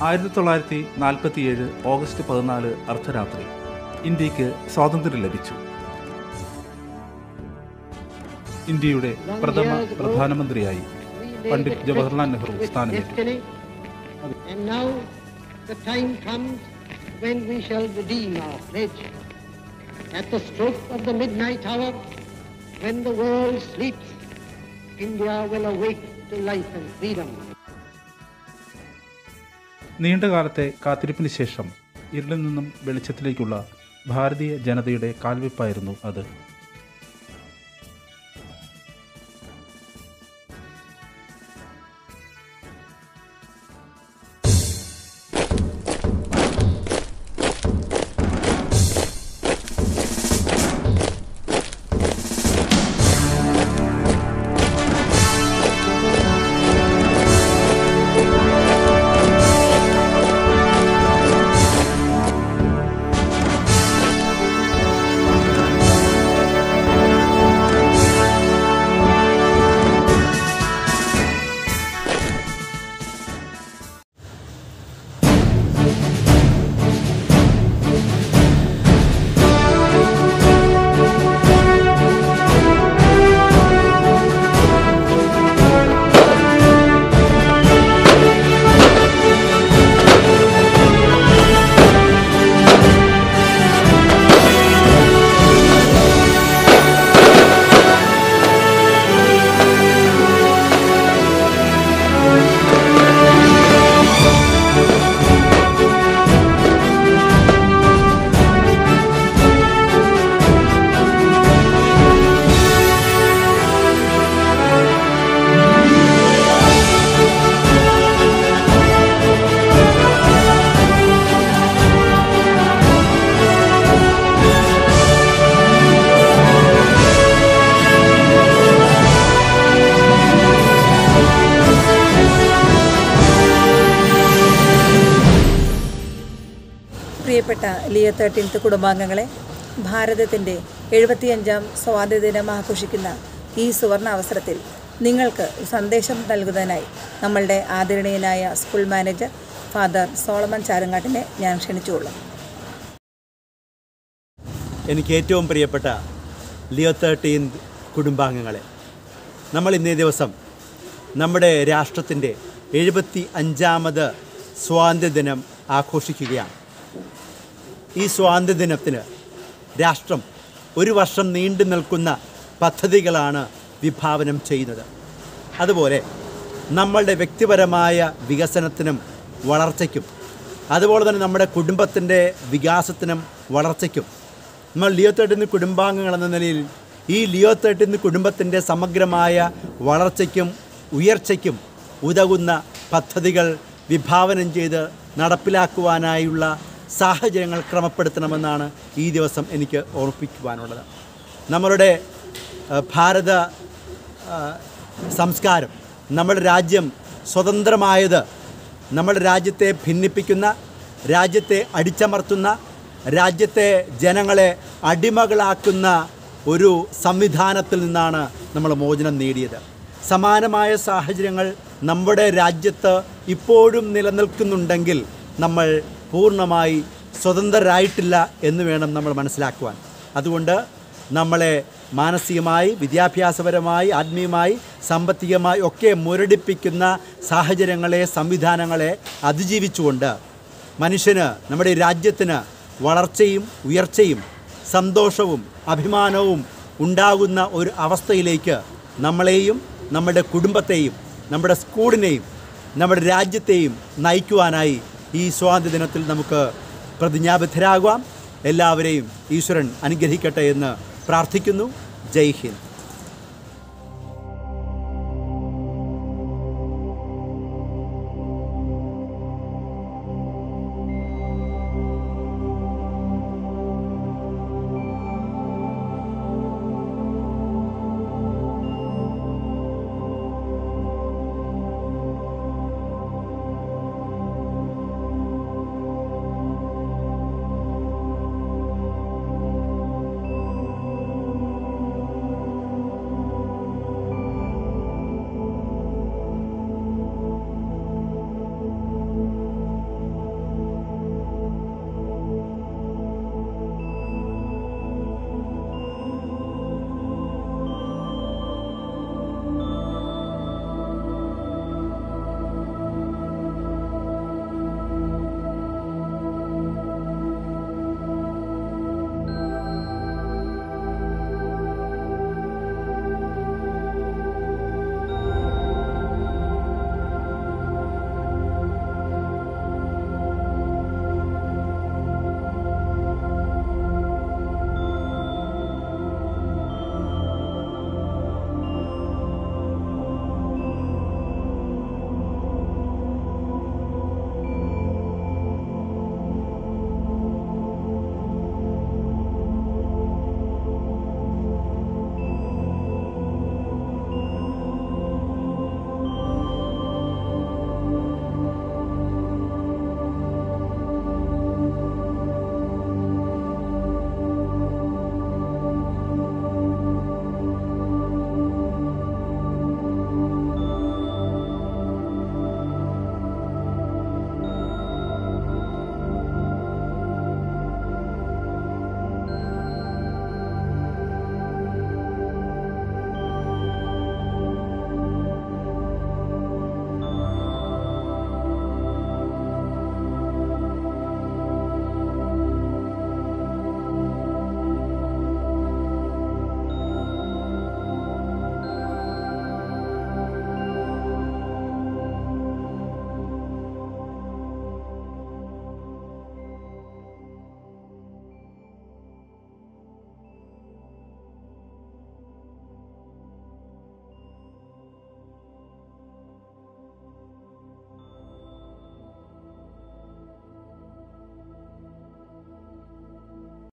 ആയിരത്തി തൊള്ളായിരത്തി നാൽപ്പത്തിയേഴ് ഓഗസ്റ്റ് പതിനാല് അർദ്ധരാത്രി ഇന്ത്യക്ക് സ്വാതന്ത്ര്യം ലഭിച്ചു ഇന്ത്യയുടെ പ്രഥമ പ്രധാനമന്ത്രിയായി Pandit Jawaharlal Nehru സ്ഥാനമേറ്റു destiny. And now the time comes when we shall redeem our pledge. At the stroke of the midnight hour, when the world sleeps, India will awake to life and freedom. നീണ്ടകാലത്തെ കാത്തിരിപ്പിന് ശേഷം ഇരുളിൽ നിന്നും വെളിച്ചത്തിലേക്കുള്ള ഭാരതീയ ജനതയുടെ കാൽവെപ്പായിരുന്നു അത് പ്രിയപ്പെട്ട ലിയോ തേർട്ടീൻത്ത് കുടുംബാംഗങ്ങളെ ഭാരതത്തിൻ്റെ എഴുപത്തിയഞ്ചാം സ്വാതന്ത്ര്യദിനം ആഘോഷിക്കുന്ന ഈ സുവർണ അവസരത്തിൽ നിങ്ങൾക്ക് ഒരു സന്ദേശം നൽകുന്നതിനായി നമ്മളുടെ ആദരണീയനായ സ്കൂൾ മാനേജർ ഫാദർ സോളമൻ ചാരങ്ങാട്ടിനെ ഞാൻ ക്ഷണിച്ചുകൊള്ളും എനിക്ക് ഏറ്റവും പ്രിയപ്പെട്ട ലിയോ തേർട്ടീൻ കുടുംബാംഗങ്ങളെ നമ്മൾ ഇന്നേ ദിവസം നമ്മുടെ രാഷ്ട്രത്തിൻ്റെ എഴുപത്തി അഞ്ചാമത് സ്വാതന്ത്ര്യദിനം ആഘോഷിക്കുകയാണ് ഈ സ്വാതന്ത്ര്യദിനത്തിന് രാഷ്ട്രം ഒരു വർഷം നീണ്ടു നിൽക്കുന്ന പദ്ധതികളാണ് വിഭാവനം ചെയ്യുന്നത് അതുപോലെ നമ്മളുടെ വ്യക്തിപരമായ വികസനത്തിനും വളർച്ചയ്ക്കും അതുപോലെ തന്നെ നമ്മുടെ കുടുംബത്തിൻ്റെ വികാസത്തിനും വളർച്ചയ്ക്കും നമ്മൾ ലിയോ തേർട്ടിന്ന് കുടുംബാംഗങ്ങൾ എന്ന നിലയിൽ ഈ ലിയോ തേർട്ടിന്ന് കുടുംബത്തിൻ്റെ സമഗ്രമായ വളർച്ചയ്ക്കും ഉയർച്ചയ്ക്കും ഉതകുന്ന പദ്ധതികൾ വിഭാവനം ചെയ്ത് നടപ്പിലാക്കുവാനായുള്ള സാഹചര്യങ്ങൾ ക്രമപ്പെടുത്തണമെന്നാണ് ഈ ദിവസം എനിക്ക് ഓർമ്മിപ്പിക്കുവാനുള്ളത് നമ്മളുടെ ആ, ഭാരത ആ, സംസ്കാരം നമ്മുടെ രാജ്യം സ്വതന്ത്രമായത് നമ്മുടെ രാജ്യത്തെ ഭിന്നിപ്പിക്കുന്ന രാജ്യത്തെ അടിച്ചമർത്തുന്ന രാജ്യത്തെ ജനങ്ങളെ അടിമകളാക്കുന്ന ഒരു സംവിധാനത്തിൽ നിന്നാണ് നമ്മൾ മോചനം നേടിയത് സമാനമായ സാഹചര്യങ്ങൾ നമ്മുടെ രാജ്യത്ത് ഇപ്പോഴും നിലനിൽക്കുന്നുണ്ടെങ്കിൽ നമ്മൾ പൂർണ്ണമായി സ്വതന്ത്രരായിട്ടില്ല എന്ന് വേണം നമ്മൾ മനസ്സിലാക്കുവാൻ അതുകൊണ്ട് നമ്മളെ മാനസികമായി വിദ്യാഭ്യാസപരമായി ആത്മീയമായി സാമ്പത്തികമായി ഒക്കെ മുരടിപ്പിക്കുന്ന സാഹചര്യങ്ങളെ സംവിധാനങ്ങളെ അതിജീവിച്ചുകൊണ്ട് മനുഷ്യന് നമ്മുടെ ഈ രാജ്യത്തിന് വളർച്ചയും ഉയർച്ചയും സന്തോഷവും അഭിമാനവും ഉണ്ടാകുന്ന ഒരു അവസ്ഥയിലേക്ക് നമ്മളെയും നമ്മുടെ കുടുംബത്തെയും നമ്മുടെ സ്കൂളിനെയും നമ്മുടെ രാജ്യത്തെയും നയിക്കുവാനായി ഈ സ്വാതന്ത്ര്യ ദിനത്തിൽ നമുക്ക് പ്രതിജ്ഞാബദ്ധരാകാം എല്ലാവരെയും ഈശ്വരൻ അനുഗ്രഹിക്കട്ടെ എന്ന് പ്രാർത്ഥിക്കുന്നു ജയ് ഹിന്ദ്